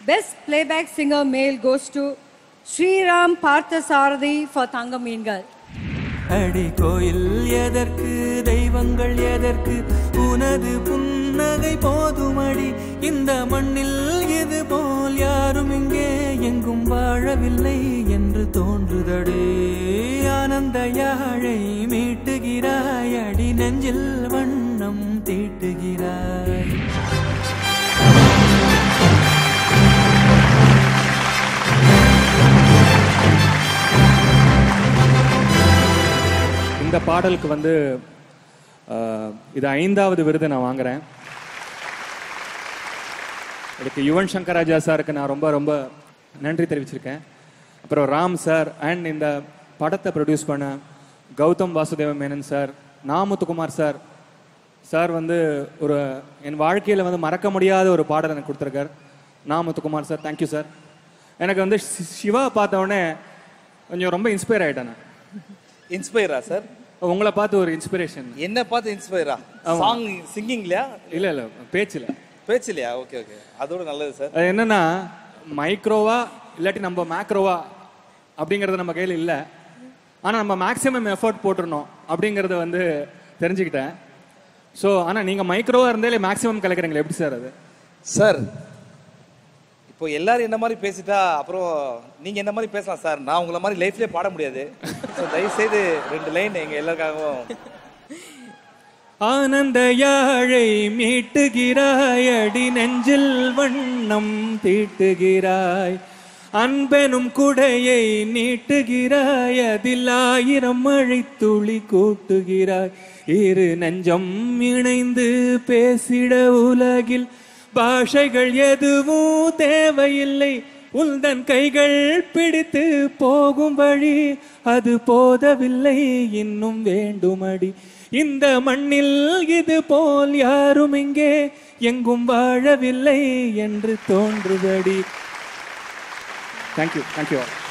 Best playback singer male goes to Sriram Parthasarathi for Thangameengal. அடி கோயில் எதற்கு தெய்வங்கள் எதற்கு உனது புன்னகை போதுமடி இந்த மண்ணில் இது போல் யாரும் இங்கே எங்கும் வாழவில்லை என்று தோன்றுதடே ஆனந்த யாழை மீட்டுகிறாய் அடி நெஞ்சில் வண்ணம் தீட்டுகிறாய் இந்த பாடலுக்கு வந்து அஹ், இது ஐந்தாவது விருது நான் வாங்குறேன் இதுக்கு யுவன் சங்கர் ராஜா சாருக்கு நான் ரொம்ப ரொம்ப நன்றி தெரிவிச்சிருக்கேன் அப்புறம் ராம் சார் அண்ட் இந்த படத்தை ப்ரொடியூஸ் பண்ண Gautham Vasudeva Menon sir Na Muthukumar sir sir வந்து ஒரு என் வாழ்க்கையில் வந்து மறக்க முடியாத ஒரு பாடல் எனக்கு கொடுத்துருக்கார் நாமுத்துக்குமார் சார் தேங்க்யூ சார் எனக்கு வந்து சி- சிவா பார்த்த உடனே கொஞ்சம் ரொம்ப இன்ஸ்பயர் ஆயிட்டேன் நான். இன்ஸ்பயரா சார் உங்களை பார்த்து ஒரு இன்ஸ்பிரேஷன் என்ன பார்த்து இன்ஸ்பயரா சாங் சிங்கிங்லையா இல்ல இல்ல பேச்சுல பேச்சுலையா ஓகே ஓகே அதோட நல்லது சார் அது என்னன்னா மைக்ரோவா இல்லாட்டி நம்ம மேக்ரோவா அப்படிங்கறது நம்ம கையில இல்ல ஆனா நம்ம மேக்ஸிமம் எஃபர்ட் போட்டுருணும் அப்படிங்கறத வந்து தெரிஞ்சுக்கிட்டேன் ஸோ ஆனா நீங்க மைக்ரோவா இருந்தாலே மேக்ஸிமம் கலக்குறீங்களா எப்படி சார் அது சார் இப்போ எல்லாரும் என்ன மாதிரி பேசிட்டா அப்புறம் நீங்க என்ன மாதிரி பேசலாம் சார் நான் உங்களை மாதிரி லைஃப்லயே பாட முடியாது ஸோ தயவு செய்து ரெண்டு லைன் எங்க எல்லாருக்காகவும் ஆனந்த யாழை மீட்டுகிறாய் அடி நெஞ்சில் வண்ணம் தீட்டுகிறாய் அன்பெனும் குடையை நீட்டுகிறாய் அதில் ஆயிரம் மழை துளி கூட்டுகிறாய் இரு நெஞ்சம் இணைந்து பேசிட உலகில் பாஷைகள் எதுவும் தேவையில்லை உந்தன் கைகள் பிடித்து போகும் வழி அது போதவில்லை இன்னும் வேண்டுமடி இந்த மண்ணில் இது போல் யாரும் இங்கே எங்கும் வாழவில்லை என்று தோன்றுதடி தேங்க்யூ தேங்க்யூ